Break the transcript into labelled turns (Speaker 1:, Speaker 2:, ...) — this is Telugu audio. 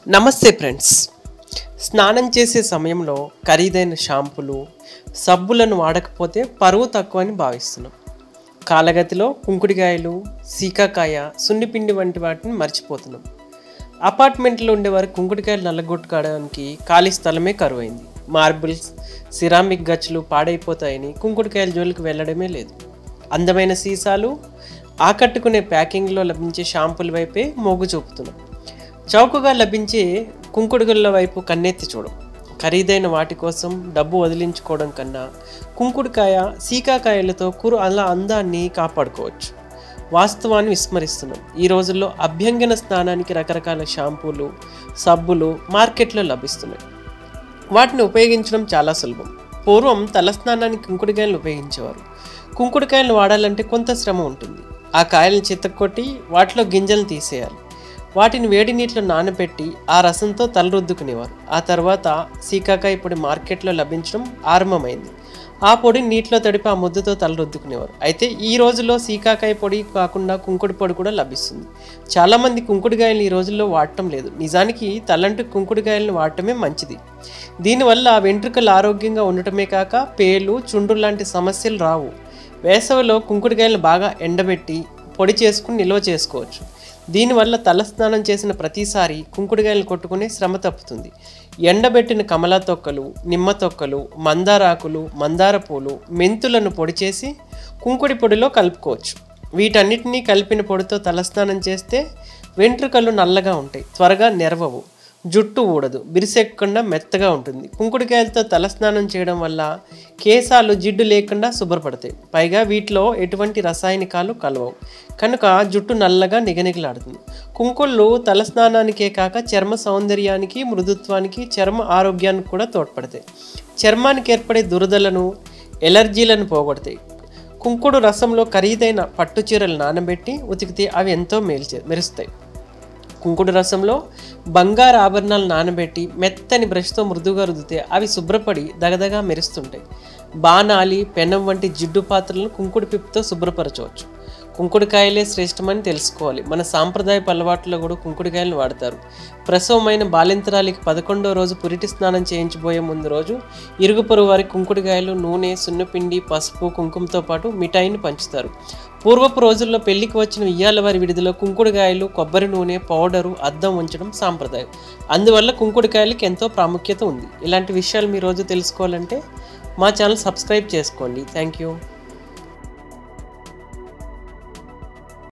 Speaker 1: నమస్తే ఫ్రెండ్స్ స్నానం చేసే సమయంలో ఖరీదైన షాంపులు సబ్బులను వాడకపోతే పరువు తక్కువ అని భావిస్తున్నాం కాలగతిలో కుంకుడికాయలు సీకాకాయ సున్నిపిండి వంటి వాటిని మర్చిపోతున్నాం అపార్ట్మెంట్లో ఉండేవారు కుంకుడికాయలు నల్లగొట్టుకోవడానికి ఖాళీ స్థలమే కరువైంది మార్బుల్స్ సిరామిక్ గచ్చులు పాడైపోతాయని కుంకుడికాయల జోలికి వెళ్ళడమే లేదు అందమైన సీసాలు ఆకట్టుకునే ప్యాకింగ్లో లభించే షాంపుల వైపే మొగ్గు చూపుతున్నాం చౌకగా లభించే కుంకుడుగుల వైపు కన్నెత్తి చూడం ఖరీదైన వాటి కోసం డబ్బు వదిలించుకోవడం కన్నా కుంకుడుకాయ సీకాకాయలతో కూర అలా అందాన్ని కాపాడుకోవచ్చు వాస్తవాన్ని విస్మరిస్తున్నాం ఈ రోజుల్లో అభ్యంగన స్నానానికి రకరకాల షాంపూలు సబ్బులు మార్కెట్లో లభిస్తున్నాయి వాటిని ఉపయోగించడం చాలా సులభం పూర్వం తలస్నానానికి కుంకుడుకాయలను ఉపయోగించేవారు కుంకుడుకాయలను వాడాలంటే కొంత శ్రమ ఉంటుంది ఆ కాయలను చిత్తకొట్టి వాటిలో గింజలను తీసేయాలి వాటిని వేడి నీటిలో నానబెట్టి ఆ రసంతో తల రుద్దుకునేవారు ఆ తర్వాత సీకాకాయ పొడి మార్కెట్లో లభించడం ఆరంభమైంది ఆ పొడి నీటిలో తడిపి ఆ ముద్దతో తల రుద్దుకునేవారు అయితే ఈ రోజుల్లో సీకాకాయ పొడి కాకుండా కుంకుడు పొడి కూడా లభిస్తుంది చాలామంది కుంకుడుకాయలు ఈ రోజుల్లో వాడటం లేదు నిజానికి తలంటు కుంకుడుకాయలను వాడటమే మంచిది దీనివల్ల వెంట్రుకలు ఆరోగ్యంగా ఉండటమే కాక పేలు చుండ్రు లాంటి సమస్యలు రావు వేసవిలో కుంకుడుకాయలను బాగా ఎండబెట్టి పొడి చేసుకుని నిల్వ చేసుకోవచ్చు దీనివల్ల తలస్నానం చేసిన ప్రతిసారి కుంకుడుకాయలు కొట్టుకునే శ్రమ తప్పుతుంది ఎండబెట్టిన కమలా తొక్కలు నిమ్మ తొక్కలు మందారాకులు మందార పూలు మెంతులను పొడి చేసి కుంకుడి పొడిలో కలుపుకోవచ్చు వీటన్నిటినీ కలిపిన పొడితో తలస్నానం చేస్తే వెంట్రుకలు నల్లగా ఉంటాయి త్వరగా నెరవవు జుట్టు ఊడదు బిరిసెక్కకుండా మెత్తగా ఉంటుంది కుంకుడుకాయలతో తలస్నానం చేయడం వల్ల కేశాలు జిడ్డు లేకుండా శుభ్రపడతాయి పైగా వీటిలో ఎటువంటి రసాయనికాలు కలవవు కనుక జుట్టు నల్లగా నిగనిగలాడుతుంది కుంకుళ్ళు తలస్నానానికే కాక చర్మ సౌందర్యానికి మృదుత్వానికి చర్మ ఆరోగ్యానికి కూడా తోడ్పడతాయి చర్మానికి ఏర్పడే దురదలను ఎలర్జీలను పోగొడతాయి కుంకుడు రసంలో ఖరీదైన పట్టు చీరలు నానబెట్టి ఉతికితే అవి ఎంతో మేల్చే మెరుస్తాయి కుంకుడు రసంలో బంగారు ఆభరణాలు నానబెట్టి మెత్తని బ్రష్తో మృదువుగా రుద్దితే అవి శుభ్రపడి దగదగా మెరుస్తుంటాయి బాణాలి పెనం వంటి జిడ్డు పాత్రలను కుంకుడు పిప్పుతో శుభ్రపరచవచ్చు కుంకుడుకాయలే శ్రేష్టమని తెలుసుకోవాలి మన సాంప్రదాయపు అలవాట్లో కూడా కుంకుడుకాయలను వాడతారు ప్రసవమైన బాలింతరాలికి పదకొండో రోజు పురిటి స్నానం చేయించబోయే ముందు రోజు ఇరుగు పొరుగు వారి కుంకుడుకాయలు నూనె సున్నపిండి పసుపు కుంకుమతో పాటు మిఠాయిని పంచుతారు పూర్వపు రోజుల్లో పెళ్లికి వచ్చిన ఇయ్యాల వారి విడిదిలో కుంకుడుకాయలు కొబ్బరి నూనె పౌడరు అద్దం ఉంచడం సాంప్రదాయం అందువల్ల కుంకుడుకాయలకి ఎంతో ప్రాముఖ్యత ఉంది ఇలాంటి విషయాలు మీ రోజు తెలుసుకోవాలంటే మా ఛానల్ సబ్స్క్రైబ్ చేసుకోండి థ్యాంక్ యూ